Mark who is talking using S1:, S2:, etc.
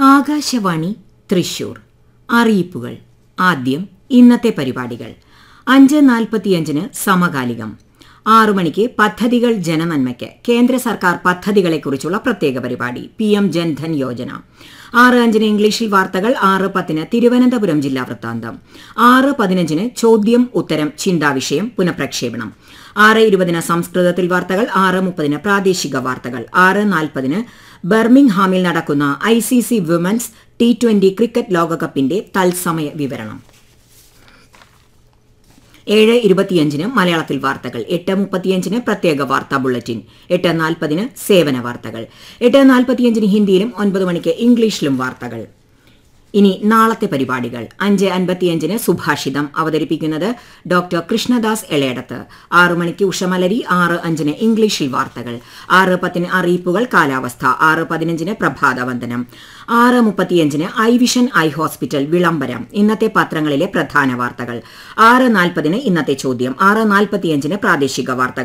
S1: ആകാശവാണി തൃശൂർ അറിയിപ്പുകൾ ആദ്യം ഇന്നത്തെ പരിപാടികൾ അഞ്ച് നാൽപ്പത്തിയഞ്ചിന് സമകാലികം ആറു മണിക്ക് പദ്ധതികൾ ജനനന്മയ്ക്ക് കേന്ദ്ര സർക്കാർ പദ്ധതികളെക്കുറിച്ചുള്ള പ്രത്യേക പരിപാടി പി എം ജൻധൻ യോജന ആറ് അഞ്ചിന് ഇംഗ്ലീഷിൽ വാർത്തകൾ ആറ് പത്തിന് തിരുവനന്തപുരം ജില്ലാ വൃത്താന്തം ആറ് പതിനഞ്ചിന് ചോദ്യം ഉത്തരം ചിന്താവിഷയം പുനഃപ്രക്ഷേപണം ആറ് ഇരുപതിന് സംസ്കൃതത്തിൽ വാർത്തകൾ ആറ് മുപ്പതിന് പ്രാദേശിക വാർത്തകൾ ആറ് നാൽപ്പതിന് ബർമിംഗ്ഹാമിൽ നടക്കുന്ന I C C women's T twenty cricket ലോകകപ്പിന്റെ തത്സമയ വിവരണം ഏഴ് ഇരുപത്തിയഞ്ചിന് മലയാളത്തിൽ വാർത്തകൾ എട്ട് മുപ്പത്തിയഞ്ചിന് പ്രത്യേക വാർത്താ ബുള്ളറ്റിൻ എട്ട് നാൽപ്പതിന് സേവന വാർത്തകൾ എട്ട് നാൽപ്പത്തിയഞ്ചിന് ഹിന്ദിയിലും ഒൻപത് മണിക്ക് ഇംഗ്ലീഷിലും വാർത്തകൾ ഇനി നാളത്തെ പരിപാടികൾ അഞ്ച് അൻപത്തിയഞ്ചിന് സുഭാഷിതം അവതരിപ്പിക്കുന്നത് ഡോക്ടർ കൃഷ്ണദാസ് എളേടത്ത് ആറു മണിക്ക് ഉഷമലരി ആറ് അഞ്ചിന് ഇംഗ്ലീഷിൽ വാർത്തകൾ ആറ് പത്തിന് അറിയിപ്പുകൾ കാലാവസ്ഥ ആറ് പതിനഞ്ചിന് പ്രഭാതവന്ദനം ആറ് മുപ്പത്തിയഞ്ചിന് ഐ വിഷൻ ഐ ഹോസ്പിറ്റൽ വിളംബരം ഇന്നത്തെ പത്രങ്ങളിലെ പ്രധാന വാർത്തകൾ ആറ് നാൽപ്പതിന് ഇന്നത്തെ ചോദ്യം ആറ് നാൽപ്പത്തിയഞ്ചിന് പ്രാദേശിക വാർത്തകൾ